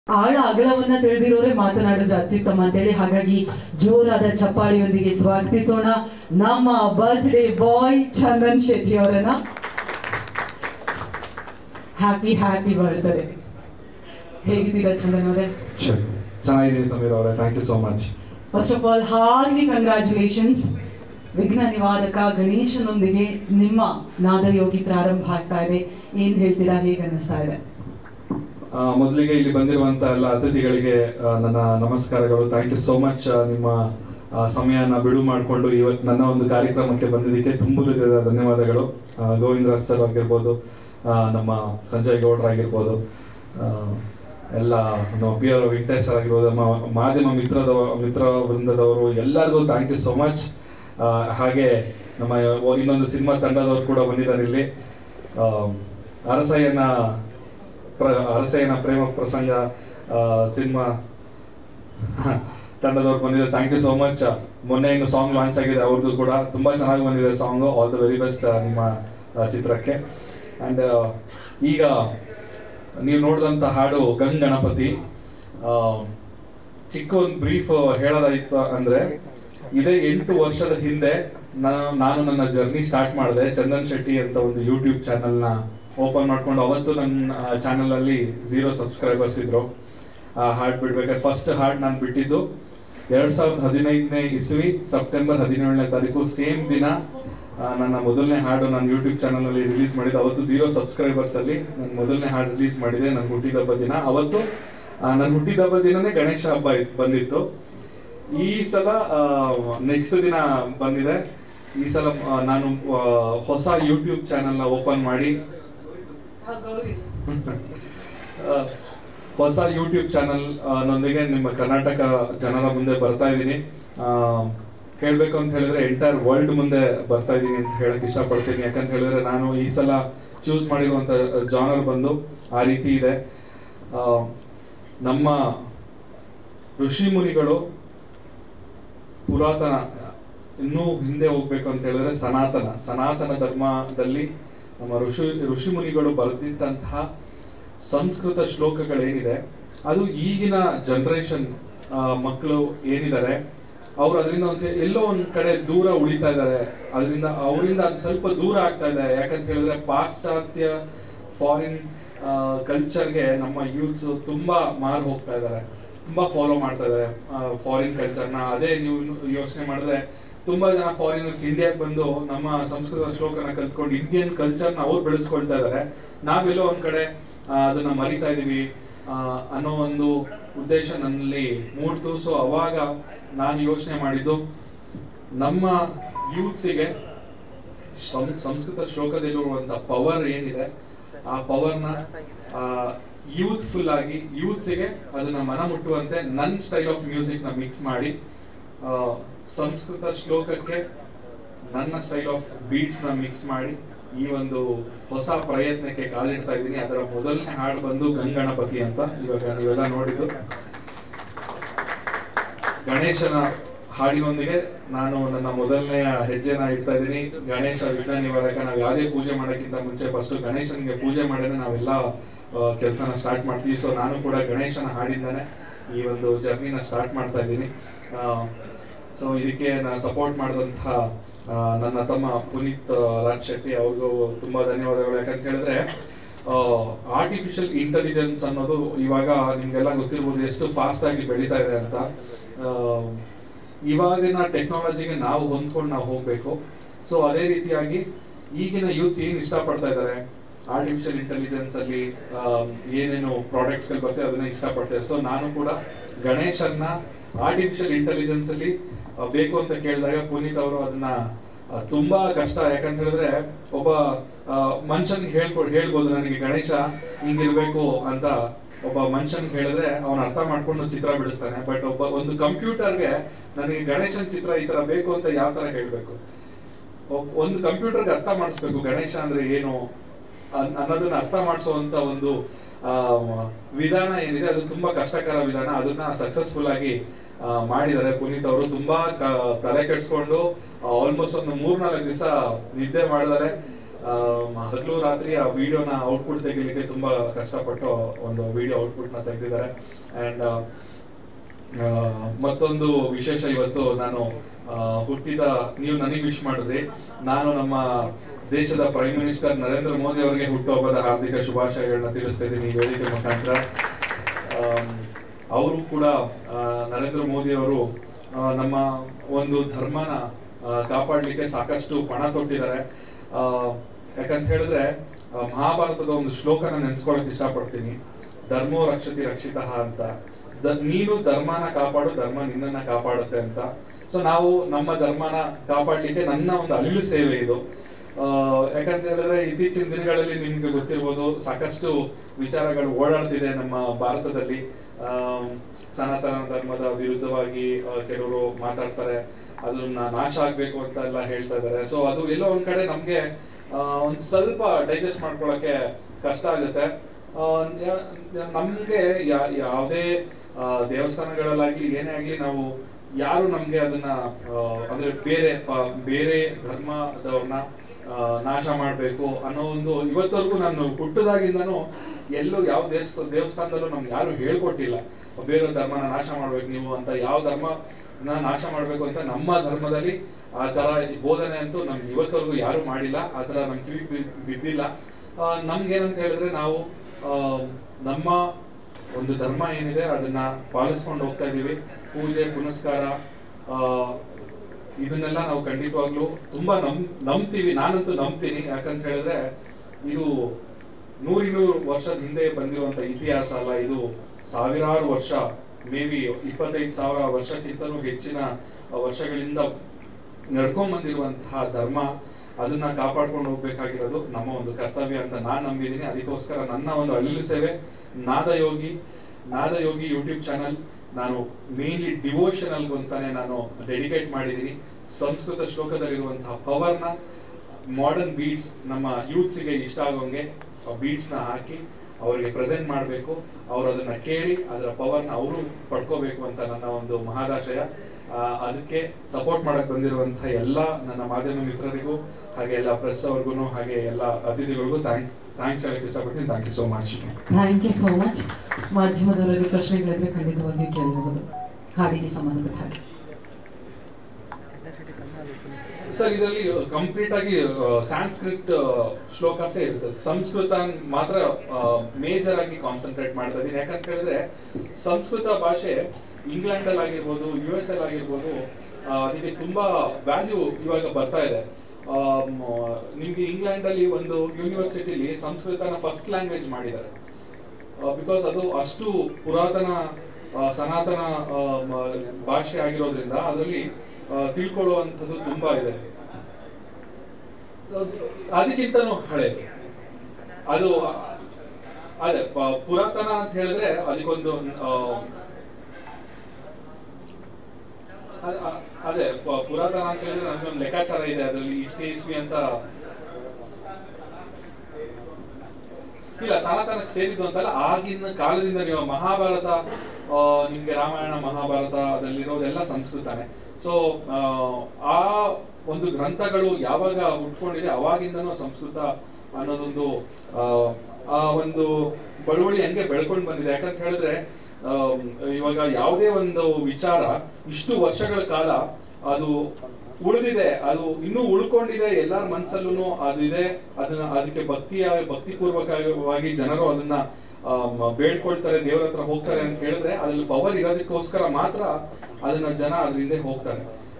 ಆಳ ಅಗಲವನ್ನ ತಿಳಿದಿರೋರೆ ಮಾತನಾಡಿದ್ರೆ ಅತ್ಯುತ್ತಮ ಅಂತೇಳಿ ಹಾಗಾಗಿ ಜೋರಾದ ಚಪ್ಪಾಳಿಯೊಂದಿಗೆ ಸ್ವಾಗತಿಸೋಣ ನಮ್ಮ ಬರ್ತ್ಡೇ ಬಾಯ್ ಚಂದನ್ ಶೆಟ್ಟಿ ಅವರನ್ನ ಹ್ಯಾಪಿ ಹ್ಯಾಪಿ ಬರ್ತ್ಡೇ ಹೇಗಿದ್ದೀರಾ ಚಂದನ್ ಅವರೇ ಸರಿ ಚೆನ್ನಾಗಿದ್ದೀನಿ ಸಮೀರ್ ಅವರೇ thank you so much first of all ಹಾರ್ಲಿ ಕಂಗ್ರ್ಯಾಚುಲೇಷನ್ಸ್ ವಿಘ್ನ ನಿವಾರಕ ಗಣೇಶನೊಂದಿಗೆ ನಿಮ್ಮ ನಾದಯೋಗಿ ಪ್ರಾರಂಭ ಆಗ್ತಾ ಇದೆ ಏನ್ ಹೇಳ್ತೀರಾ ಹೇಗೆ ಅನ್ನಿಸ್ತಾ ಇದೆ ಮೊದಲಿಗೆ ಇಲ್ಲಿ ಬಂದಿರುವಂತ ಎಲ್ಲ ಅತಿಥಿಗಳಿಗೆ ಆ, ನನ್ನ ನಮಸ್ಕಾರಗಳು ಥ್ಯಾಂಕ್ ಯು ಸೋ ಮಚ್ ನಿಮ್ಮ ಆ, ಸಮಯನ ಬಿಡು ಮಾಡಿಕೊಂಡು ಇವತ್ತು ನನ್ನ ಒಂದು ಕಾರ್ಯಕ್ರಮಕ್ಕೆ ಬಂದಿದ್ದಕ್ಕೆ ತುಂಬ ಹೃದಯದ ಧನ್ಯವಾದಗಳು ಆ, ಗೋವಿಂದ ಸರ್ ಆಗಿರ್ಬೋದು ಆ, ನಮ್ಮ ಸಂಜಯ್ ಗೌಡ್ರ ಆಗಿರ್ಬೋದು ಆ, ಎಲ್ಲ ನಮ್ಮ ಪಿ ಆರ್ ವೆಂಕಟೇಶ್ ಸರ್ ಆಗಿರ್ಬೋದು ನಮ್ಮ ಮಾಧ್ಯಮ ಮಿತ್ರದ ಮಿತ್ರ ವೃಂದದವರು ಎಲ್ಲರಿಗೂ ಥ್ಯಾಂಕ್ ಯು ಸೋ ಮಚ್ ಹಾಗೆ ನಮ್ಮ ಇನ್ನೊಂದು ಸಿನಿಮಾ ತಂಡದವರು ಕೂಡ ಬಂದಿದ್ದಾರೆ ಇಲ್ಲಿ ಆ, ಅರಸಯ್ಯನ ಪ್ರ ಅರಸಯ್ಯನ ಪ್ರೇಮ ಪ್ರಸಂಗ ಸಿನಿಮಾ ತಂಡದವ್ರು ಬಂದಿದೆ ಥ್ಯಾಂಕ್ ಯು ಸೋ ಮಚ್ ಮೊನ್ನೆ ಇನ್ನು ಸಾಂಗ್ ಲಾಂಚ್ ಆಗಿದೆ ಅವ್ರದ್ದು ಕೂಡ ತುಂಬಾ ಚೆನ್ನಾಗಿ ಬಂದಿದೆ song all the very best ನಿಮ್ಮ ಆ, ಚಿತ್ರಕ್ಕೆ ಅಂಡ್ ಈಗ ನೀವು ನೋಡಿದಂತ ಹಾಡು ಗಂಗ್ ಗಣಪತಿ ಆ, ಚಿಕ್ಕ ಒಂದು ಬ್ರೀಫ್ ಹೇಳೋದಾಯ್ತು ಅಂದ್ರೆ ಇದೇ ಎಂಟು ವರ್ಷದ ಹಿಂದೆ ನಾನು ನಾನು ನನ್ನ ಜರ್ನಿ ಸ್ಟಾರ್ಟ್ ಮಾಡಿದೆ ಚಂದನ್ ಶೆಟ್ಟಿ ಅಂತ ಒಂದು ಯೂಟ್ಯೂಬ್ ಚಾನೆಲ್ ನ ಓಪನ್ ಮಾಡ್ಕೊಂಡು ಅವತ್ತು ನನ್ನ ಚಾನೆಲ್ ಅಲ್ಲಿ ಝೀರೋ ಸಬ್ಸ್ಕ್ರೈಬರ್ಸ್ ಇದ್ರು ಆ ಹಾಡ್ ಬಿಡ್ಬೇಕಾದ್ರೆ ಫಸ್ಟ್ ಹಾಡ್ ನಾನು ಬಿಟ್ಟಿದ್ದು ಎರಡ್ ಸಾವಿರದ ಹದಿನೈದನೇ ಇಸ್ವಿ ಸೆಪ್ಟೆಂಬರ್ ಹದಿನೇಳನೇ ತಾರೀಕು ಸೇಮ್ ದಿನ ಆ, ನನ್ನ ಮೊದಲನೇ ಹಾಡು ನಾನು ಯೂಟ್ಯೂಬ್ ಚಾನಲ್ ಅಲ್ಲಿ ರಿಲೀಸ್ ಮಾಡಿದ್ದು ಅವತ್ತು ಝೀರೋ ಸಬ್ಸ್ಕ್ರೈಬರ್ಸ್ ಅಲ್ಲಿ ನನ್ನ ಮೊದಲನೇ ಹಾಡು ರಿಲೀಸ್ ಮಾಡಿದೆ ನನ್ನ ಹುಟ್ಟಿದಬ್ಬ ದಿನ ಅವತ್ತು ಆ, ನನ್ನ ಹುಟ್ಟಿದಬ್ಬ ದಿನನೇ ಗಣೇಶ ಹಬ್ಬ ಇತ್- ಬಂದಿತ್ತು ಈ ಸಲ ನೆಕ್ಸ್ಟ್ ದಿನ ಬಂದಿದೆ ಈ ಸಲ ಆ, ನಾನು ಆ, ಹೊಸ ಯೂಟ್ಯೂಬ್ ಚಾನೆಲ್ ನ ಓಪನ್ ಮಾಡಿ ಆ, ಹೊಸ ಯೂಟ್ಯೂಬ್ ಚಾನಲ್ ನೊಂದಿಗೆ ನಿಮ್ಮ ಕರ್ನಾಟಕ ಜನರ ಮುಂದೆ ಬರ್ತಾ ಇದ್ದೀನಿ ಆ, ಹೇಳ್ಬೇಕು ಅಂತ ಹೇಳಿದ್ರೆ ಎಂಟೈರ್ ವರ್ಲ್ಡ್ ಮುಂದೆ ಬರ್ತಾ ಇದ್ದೀನಿ ಅಂತ ಹೇಳಕ್ ಇಷ್ಟಪಡ್ತೀನಿ ಯಾಕಂತ ಹೇಳಿದ್ರೆ ನಾನು ಈ ಸಲ ಚೂಸ್ ಮಾಡಿರುವಂತ ಜಾನರ್ ಬಂದು ಆ ರೀತಿ ಇದೆ ಆ, ನಮ್ಮ ಋಷಿ ಮುನಿಗಳು ಪುರಾತನ ಇನ್ನೂ ಹಿಂದೆ ಹೋಗ್ಬೇಕು ಅಂತ ಹೇಳಿದ್ರೆ ಸನಾತನ ಸನಾತನ ಧರ್ಮದಲ್ಲಿ ನಮ್ಮ ಋಷಿ ಋಷಿ ಮುನಿಗಳು ಬರೆದಿಟ್ಟಂತಹ ಸಂಸ್ಕೃತ ಶ್ಲೋಕಗಳೇನಿದೆ ಅದು ಈಗಿನ ಜನರೇಷನ್ ಮಕ್ಕಳು ಏನಿದ್ದಾರೆ ಅವ್ರು ಅದರಿಂದ ಒಂದ್ಸ ಎಲ್ಲೋ ಒಂದ್ ಕಡೆ ದೂರ ಉಳಿತಾ ಇದ್ದಾರೆ ಅದರಿಂದ ಅವರಿಂದ ಅದು ಸ್ವಲ್ಪ ದೂರ ಆಗ್ತಾ ಇದೆ ಯಾಕಂತ ಹೇಳಿದ್ರೆ ಪಾಶ್ಚಾತ್ಯ ಫಾರಿನ್ ಕಲ್ಚರ್ಗೆ ನಮ್ಮ ಯೂತ್ಸ್ ತುಂಬಾ ಮಾರು ಹೋಗ್ತಾ ಇದ್ದಾರೆ ತುಂಬಾ ಫಾಲೋ ಮಾಡ್ತಾ ಇದ್ದಾರೆ ಫಾರಿನ್ ಕಲ್ಚರ್ನ ಅದೇ ನೀವು ಯೋಚನೆ ಮಾಡಿದ್ರೆ ತುಂಬಾ ಜನ ಫಾರಿನರ್ಸ್ ಇಂಡಿಯಾಗೆ ಬಂದು ನಮ್ಮ ಸಂಸ್ಕೃತ ಶ್ಲೋಕನ ಕಲ್ತ್ಕೊಂಡು ಇಂಡಿಯನ್ ಕಲ್ಚರ್ನ ಅವ್ರು ಬೆಳೆಸ್ಕೊಳ್ತಾ ಇದ್ದಾರೆ ನಾವೆಲ್ಲೋ ಒಂದ್ ಕಡೆ ಆ, ಅದನ್ನ ಮರಿತಾ ಇದೀವಿ ಆ, ಅನ್ನೋ ಒಂದು ಉದ್ದೇಶ ನನ್ನಲ್ಲಿ ಮೂಡ್ತು ಸೊ ಅವಾಗ ನಾನು ಯೋಚನೆ ಮಾಡಿದ್ದು ನಮ್ಮ ಯೂತ್ಸಿಗೆ ಸಂ- ಸಂಸ್ಕೃತ ಶ್ಲೋಕದಲ್ಲಿರುವಂತ ಪವರ್ ಏನಿದೆ ಆ ಪವರ್ನ ಯೂತ್ಫುಲ್ ಆಗಿ ಯೂತ್ಸಿಗೆ ಅದನ್ನ ಮನ ಮುಟ್ಟುವಂತೆ ನನ್ನ ಸ್ಟೈಲ್ ಆಫ್ ಮ್ಯೂಸಿಕ್ ನ ಮಿಕ್ಸ್ ಮಾಡಿ ಆ, ಸಂಸ್ಕೃತ ಶ್ಲೋಕಕ್ಕೆ ನನ್ನ ಸ್ಟೈಲ್ ಆಫ್ ಬೀಟ್ಸ್ ನ ಮಿಕ್ಸ್ ಮಾಡಿ ಈ ಒಂದು ಹೊಸ ಪ್ರಯತ್ನಕ್ಕೆ ಕಾಲಿಡ್ತಾ ಇದ್ದೀನಿ ಅದರ ಮೊದಲನೇ ಹಾಡು ಬಂದು ಗಂಗಣಪತಿ ಅಂತ ಇವಾಗ ನೀವೆಲ್ಲ ನೋಡಿದ್ದು ಗಣೇಶನ ಹಾಡಿನೊಂದಿಗೆ ನಾನು ನನ್ನ ಮೊದಲನೆಯ ಹೆಜ್ಜೆನ ಇಡ್ತಾ ಇದ್ದೀನಿ ಗಣೇಶ ವಿಘ್ನ ನಿವಾರಕ ನಾವು ಯಾವುದೇ ಪೂಜೆ ಮಾಡೋಕ್ಕಿಂತ ಮುಂಚೆ ಫಸ್ಟ್ ಗಣೇಶನ್ಗೆ ಪೂಜೆ ಮಾಡಿದ್ರೆ ನಾವೆಲ್ಲ ಕೆಲಸನ ಸ್ಟಾರ್ಟ್ ಮಾಡ್ತೀವಿ ಸೊ ನಾನು ಕೂಡ ಗಣೇಶನ ಹಾಡಿಂದಾನೆ ಈ ಒಂದು ಜರ್ನಿನ ಸ್ಟಾರ್ಟ್ ಮಾಡ್ತಾ ಇದ್ದೀನಿ ಸೊ ಇದಕ್ಕೆ ನಾನು ಸಪೋರ್ಟ್ ಮಾಡಿದಂತಹ ಆ, ನನ್ನ ತಮ್ಮ ಪುನೀತ್ ಆ, ರಾಜ್ ಶೆಟ್ಟಿ ಅವ್ರಿಗೂ ತುಂಬಾ ಧನ್ಯವಾದಗಳು ಯಾಕಂತ ಹೇಳಿದ್ರೆ ಆರ್ಟಿಫಿಷಿಯಲ್ ಇಂಟೆಲಿಜೆನ್ಸ್ ಅನ್ನೋದು ಇವಾಗ ನಿಮ್ಗೆಲ್ಲ ಗೊತ್ತಿರ್ಬೋದು ಎಷ್ಟು ಫಾಸ್ಟ್ ಆಗಿ ಬೆಳೀತಾ ಇದೆ ಅಂತ ಆ, ಇವಾಗಿನ ಟೆಕ್ನಾಲಜಿಗೆ ನಾವು ಹೊಂದ್ಕೊಂಡು ನಾವು ಹೋಗ್ಬೇಕು ಸೊ ಅದೇ ರೀತಿಯಾಗಿ ಈಗಿನ ಯೂತ್ಸ್ ಏನ್ ಇಷ್ಟಪಡ್ತಾ ಇದ್ದಾರೆ ಆರ್ಟಿಫಿಷಿಯಲ್ ಇಂಟೆಲಿಜೆನ್ಸ್ ಅಲ್ಲಿ ಆ, ಏನೇನು ಪ್ರಾಡಕ್ಟ್ಸ್ ಗಳು ಬರ್ತದೆ ಅದನ್ನ ಇಷ್ಟಪಡ್ತಾರೆ ಸೊ ನಾನು ಕೂಡ ಗಣೇಶನ್ನ ಆರ್ಟಿಫಿಷಿಯಲ್ ಇಂಟೆಲಿಜೆನ್ಸ್ ಅಲ್ಲಿ ಆ, ಬೇಕು ಅಂತ ಕೇಳಿದಾಗ ಪುನೀತ್ ಅವರು ಅದನ್ನ ಆ, ತುಂಬಾ ಕಷ್ಟ ಯಾಕಂತ ಹೇಳಿದ್ರೆ ಒಬ್ಬ ಮನುಷ್ಯನ್ಗೆ ಹೇಳ್ಕೊಡ್ ಹೇಳ್ಬೋದು ನನಗೆ ಗಣೇಶ ಹಿಂಗಿರ್ಬೇಕು ಅಂತ ಒಬ್ಬ ಮನುಷ್ಯನ್ಗೆ ಹೇಳಿದ್ರೆ ಅವನ ಅರ್ಥ ಮಾಡ್ಕೊಂಡು ಚಿತ್ರ ಬಿಡಿಸ್ತಾನೆ ಬಟ್ ಒಬ್ಬ ಒಂದು ಕಂಪ್ಯೂಟರ್ಗೆ ನನಗೆ ಗಣೇಶನ್ ಚಿತ್ರ ಈ ತರ ಬೇಕು ಅಂತ ಯಾವ ತರ ಹೇಳ್ಬೇಕು ಒಬ್- ಒಂದು ಕಂಪ್ಯೂಟರ್ಗೆ ಅರ್ಥ ಮಾಡಿಸ್ಬೇಕು ಗಣೇಶ ಅಂದ್ರೆ ಏನು ಅನ್- ಅನ್ನೋದನ್ನ ಅರ್ಥ ಮಾಡಿಸುವಂತ ಒಂದು ಆ, ವಿಧಾನ ಏನಿದೆ ಅದು ತುಂಬಾ ಕಷ್ಟಕರ ವಿಧಾನ ಅದನ್ನ ಸಕ್ಸಸ್ಫುಲ್ ಆಗಿ ಆ, ಮಾಡಿದ್ದಾರೆ ಪುನೀತ್ ಅವರು ತುಂಬಾ ಕ- ತಲೆ ಕೆಡಿಸ್ಕೊಂಡು ಆಲ್ಮೋಸ್ಟ್ ಒಂದು ಮೂರ್ನಾಲ್ಕು ದಿವಸ ನಿದ್ದೆ ಮಾಡಿದ್ದಾರೆ ಹಗಲು ರಾತ್ರಿ ಆ ವಿಡಿಯೋನ ಔಟ್ಪುಟ್ ತೆಗಿಲಿಕ್ಕೆ ತುಂಬಾ ಕಷ್ಟಪಟ್ಟು ಒಂದು ವಿಡಿಯೋ ಔಟ್ಪುಟ್ ನ ತೆಗೆದಿದ್ದಾರೆ ಅಂಡ್ ಮತ್ತೊಂದು ವಿಶೇಷ ಇವತ್ತು ನಾನು ಆ, ಹುಟ್ಟಿದ ನೀವು ನನಗೆ ವಿಶ್ ಮಾಡಿದ್ರಿ ನಾನು ನಮ್ಮ ದೇಶದ ಪ್ರೈಮ್ ಮಿನಿಸ್ಟರ್ ನರೇಂದ್ರ ಮೋದಿ ಅವರಿಗೆ ಹುಟ್ಟುಹಬ್ಬದ ಹಾರ್ದಿಕ ಶುಭಾಶಯಗಳನ್ನ ತಿಳಿಸ್ತಾ ಇದ್ದೀನಿ ಈ ವೇದಿಕೆ ಮುಖಾಂತರ ಅವರು ಕೂಡ ಆ, ನರೇಂದ್ರ ಮೋದಿ ಅವರು ಆ, ನಮ್ಮ ಒಂದು ಧರ್ಮನ ಆ, ಕಾಪಾಡ್ಲಿಕ್ಕೆ ಸಾಕಷ್ಟು ಪಣ ತೊಟ್ಟಿದ್ದಾರೆ ಆ, ಯಾಕಂತ ಹೇಳಿದ್ರೆ ಆ, ಮಹಾಭಾರತದ ಒಂದು ಶ್ಲೋಕನ ನೆನ್ಸ್ಕೊಳಕ್ ಇಷ್ಟಪಡ್ತೀನಿ ಧರ್ಮೋ ರಕ್ಷತಿ ರಕ್ಷಿತ ಅಂತ ದ- ನೀನು ಧರ್ಮನ ಕಾಪಾಡು ಧರ್ಮ ನಿನ್ನನ್ನ ಕಾಪಾಡುತ್ತೆ ಅಂತ ಸೊ ನಾವು ನಮ್ಮ ಧರ್ಮನ ಕಾಪಾಡ್ಲಿಕ್ಕೆ ನನ್ನ ಒಂದು ಅಳಿಲು ಸೇವೆ ಇದು ಆ, ಯಾಕಂತ ಹೇಳಿದ್ರೆ ಇತ್ತೀಚಿನ ದಿನಗಳಲ್ಲಿ ನಿಮ್ಗೆ ಗೊತ್ತಿರ್ಬೋದು ಸಾಕಷ್ಟು ವಿಚಾರಗಳು ಓಡಾಡ್ತಿದೆ ನಮ್ಮ ಭಾರತದಲ್ಲಿ ಆ, ಸನಾತನ ಧರ್ಮದ ವಿರುದ್ಧವಾಗಿ ಆ, ಕೆಲವರು ಮಾತಾಡ್ತಾರೆ ಅದನ್ನ ನಾಶ ಆಗ್ಬೇಕು ಅಂತ ಎಲ್ಲ ಹೇಳ್ತಾ ಇದ್ದಾರೆ ಸೊ ಅದು ಎಲ್ಲೋ ಒಂದ್ ಕಡೆ ನಮ್ಗೆ ಆ, ಒಂದ್ ಸ್ವಲ್ಪ ಡೈಜೆಸ್ಟ್ ಮಾಡ್ಕೊಳಕ್ಕೆ ಕಷ್ಟ ಆಗುತ್ತೆ ಆ, ಯ- ಯ- ನಮ್ಗೆ ಯಾ- ಯಾವುದೇ ಆ, ದೇವಸ್ಥಾನಗಳಲ್ಲಾಗ್ಲಿ ಏನೇ ಆಗ್ಲಿ ನಾವು ಯಾರು ನಮ್ಗೆ ಅದನ್ನ ಆ, ಅಂದ್ರೆ ಬೇರೆ ಪ- ಬೇರೆ ಧರ್ಮದವ್ರನ್ನ ಆ, ನಾಶ ಮಾಡ್ಬೇಕು ಅನ್ನೋ ಒಂದು ಇವತ್ತವರೆಗೂ ನಾನು ಹುಟ್ಟದಾಗಿಂದನೂ ಎಲ್ಲೂ ಯಾವ ದೇವಸ್ಥ ದೇವಸ್ಥಾನದಲ್ಲೂ ನಮ್ಗೆ ಯಾರು ಹೇಳ್ಕೊಟ್ಟಿಲ್ಲ ಬೇರೆ ಧರ್ಮನ ನಾಶ ಮಾಡ್ಬೇಕು ನೀವು ಅಂತ ಯಾವ ಧರ್ಮ ನಾಶ ಮಾಡ್ಬೇಕು ಅಂತ ನಮ್ಮ ಧರ್ಮದಲ್ಲಿ ಆ ತರ ಬೋಧನೆ ಅಂತೂ ನಮ್ಗೆ ಇವತ್ತವರೆಗೂ ಯಾರು ಮಾಡಿಲ್ಲ ಆ ತರ ನಮ್ ಕಿವಿ ಬಿ- ಬಿದ್ದಿಲ್ಲ ಆ, ನಮ್ಗೇನಂತ ಹೇಳಿದ್ರೆ ನಾವು ಆ, ನಮ್ಮ ಒಂದು ಧರ್ಮ ಏನಿದೆ ಅದನ್ನ ಪಾಲಿಸ್ಕೊಂಡು ಹೋಗ್ತಾ ಇದೀವಿ ಪೂಜೆ ಪುನಸ್ಕಾರ ಆ, ಇದನ್ನೆಲ್ಲ ನಾವು ಖಂಡಿತವಾಗ್ಲೂ ತುಂಬಾ ನಮ್ ನಂಬ್ತೀವಿ ನಾನಂತೂ ನಂಬ್ತೀನಿ ಯಾಕಂತ ಹೇಳಿದ್ರೆ ಇದು ನೂರಿನೂರು ವರ್ಷದ ಹಿಂದೆ ಬಂದಿರುವಂತ ಇತಿಹಾಸ ಅಲ್ಲ ಇದು ಸಾವಿರಾರು ವರ್ಷ ಮೇ ಬಿ ಇಪ್ಪತ್ತೈದು ಸಾವಿರ ವರ್ಷಕ್ಕಿಂತಲೂ ಹೆಚ್ಚಿನ ಆ, ವರ್ಷಗಳಿಂದ ನಡ್ಕೊಂಡ್ ಬಂದಿರುವಂತಹ ಧರ್ಮ ಅದನ್ನ ಕಾಪಾಡ್ಕೊಂಡು ಹೋಗ್ಬೇಕಾಗಿರೋದು ನಮ್ಮ ಒಂದು ಕರ್ತವ್ಯ ಅಂತ ನಾನ್ ನಂಬಿದೀನಿ ಅದಕ್ಕೋಸ್ಕರ ನನ್ನ ಒಂದು ಅಳಿಲು ಸೇವೆ ನಾದಯೋಗಿ ನಾದಯೋಗಿ ಯೂಟ್ಯೂಬ್ ಚಾನಲ್ ನಾನು ಮೇನ್ಲಿ ಡಿವೋಷನಲ್ ಅಂತಾನೆ ನಾನು ಡೆಡಿಕೇಟ್ ಮಾಡಿದೀನಿ ಸಂಸ್ಕೃತ ಶ್ಲೋಕದಲ್ಲಿರುವಂತಹ ಪವರ್ನ ಮಾಡರ್ನ್ ಬೀಟ್ಸ್ ನಮ್ಮ ಯೂತ್ಸ್ಗೆ ಇಷ್ಟ ಆಗೋಂಗೆ ಬೀಟ್ಸ್ ನ ಹಾಕಿ ಅವರಿಗೆ ಪ್ರೆಸೆಂಟ್ ಮಾಡಬೇಕು ಅವ್ರು ಅದನ್ನ ಕೇಳಿ ಅದರ ಪವರ್ನ ಅವರು ಪಡ್ಕೋಬೇಕು ಅಂತ ನನ್ನ ಒಂದು ಮಹಾದಾಶಯ ಆ, ಅದಕ್ಕೆ ಸಪೋರ್ಟ್ ಮಾಡಕ್ ಬಂದಿರುವಂತಹ ಎಲ್ಲ ನನ್ನ ಮಾಧ್ಯಮ ಮಿತ್ರರಿಗೂ ಹಾಗೆ ಎಲ್ಲ ಪ್ರೆಸ್ ಅವ್ರಿಗೂ ಹಾಗೆ ಎಲ್ಲ ಅತಿಥಿಗಳಿಗೂ ಥ್ಯಾಂಕ್ ಥ್ಯಾಂಕ್ಸ್ ಹೇಳಕ್ ಇಷ್ಟಪಡ್ತೀನಿ thank you so much thank you so much ಮಾಧ್ಯಮದವರಿಗೆ ಪ್ರಶ್ನೆಗಳಿದ್ರೆ ಖಂಡಿತವಾಗಿಯೂ ಕೇಳಬಹುದು ಹಾಡಿಗೆ ಸಂಬಂಧಪಟ್ಟ ಹಾಗೆ ಸರ್ ಇದರಲ್ಲಿ ಕಂಪ್ಲೀಟ್ ಆಗಿ ಸಾಂಸ್ಕ್ರಿಟ್ ಶ್ಲೋಕಾಸೇ ಇರುತ್ತೆ ಸಂಸ್ಕೃತ ಮಾತ್ರ ಮೇಜರ್ ಆಗಿ ಕಾನ್ಸಂಟ್ರೇಟ್ ಮಾಡ್ತಾ ಇದೀನಿ ಯಾಕಂತ ಹೇಳಿದ್ರೆ ಸಂಸ್ಕೃತ ಭಾಷೆ ಇಂಗ್ಲೆಂಡ್ ಅಲ್ಲಿ ಆಗಿರ್ಬೋದು ಯು ಎಸ್ ಅಲ್ಲಿ ಆಗಿರ್ಬೋದು ಆ, ಅದಕ್ಕೆ ತುಂಬಾ ವ್ಯಾಲ್ಯೂ ಇವಾಗ ಬರ್ತಾ ಇದೆ ಆ, ಮ- ನಿಮ್ಗೆ ಇಂಗ್ಲೆಂಡ್ ಅಲ್ಲಿ ಒಂದು ಯೂನಿವರ್ಸಿಟಿಲಿ ಸಂಸ್ಕೃತನ ಫಸ್ಟ್ ಲ್ಯಾಂಗ್ವೇಜ್ ಮಾಡಿದ್ದಾರೆ ಬಿಕಾಸ್ ಅದು ಅಷ್ಟು ಪುರಾತನ ಆ, ಸನಾತನ ಆ, ಮ- ಭಾಷೆ ಆಗಿರೋದ್ರಿಂದ ಅದರಲ್ಲಿ ಆ, ತಿಳ್ಕೊಳ್ಳುವಂಥದ್ದು ತುಂಬಾ ಇದೆ ಅದಕ್ಕಿಂತನೂ ಹಳೇದು ಅದು ಆ, ಅದೇ ಪ- ಪುರಾತನ ಅಂತ ಹೇಳಿದ್ರೆ ಅದಕ್ಕೊಂದು ಆ, ಅದ್- ಅ- ಅದೇ ಪ- ಪುರಾತನ ಅಂತ ಹೇಳಿದ್ರೆ ನಮ್ಗೊಂದು ಲೆಕ್ಕಾಚಾರ ಇದೆ ಅದರಲ್ಲಿ ಇಷ್ಟೇ ಇಸ್ವಿ ಅಂತ ಇಲ್ಲ ಸನಾತನಕ್ಕೆ ಸೇರಿದ್ದು ಅಂತಲ್ಲ ಆಗಿನ ಕಾಲದಿಂದ ನೀವು ಮಹಾಭಾರತ ಆ, ನಿಮ್ಗೆ ರಾಮಾಯಣ ಮಹಾಭಾರತ ಅದರಲ್ಲಿರೋದೆಲ್ಲ ಸಂಸ್ಕೃತನೇ ಸೊ ಆ ಒಂದು ಗ್ರಂಥಗಳು ಯಾವಾಗ ಹುಟ್ಕೊಂಡಿದೆ ಅವಾಗಿಂದನೂ ಸಂಸ್ಕೃತ ಅನ್ನೋದೊಂದು ಆ, ಆ ಒಂದು ಬಳುವಳಿ ಹಂಗೆ ಬೆಳ್ಕೊಂಡು ಬಂದಿದೆ ಯಾಕಂತ ಹೇಳಿದ್ರೆ ಆ, ಇವಾಗ ಯಾವುದೇ ಒಂದು ವಿಚಾರ ಇಷ್ಟು ವರ್ಷಗಳ ಕಾಲ ಅದು ಉಳಿದಿದೆ ಅದು ಇನ್ನೂ ಉಳ್ಕೊಂಡಿದೆ ಎಲ್ಲಾರ ಮನ್ಸಲ್ಲೂ ಅದು ಇದೆ ಅದನ್ನ ಅದಕ್ಕೆ ಭಕ್ತಿಯ ಭಕ್ತಿಪೂರ್ವಕವಾಗಿ ಜನರು ಅದನ್ನ ಆ, ಮ- ಬೇಡ್ಕೊಳ್ತಾರೆ ದೇವರ ಹತ್ರ ಹೋಗ್ತಾರೆ ಅಂತ ಹೇಳಿದ್ರೆ ಅದ್ರಲ್ಲಿ ಪವರ್ ಇರೋದಕ್ಕೋಸ್ಕರ ಮಾತ್ರ ಅದನ್ನ ಜನ ಅದ್ರ ಹಿಂದೆ ಹೋಗ್ತಾರೆ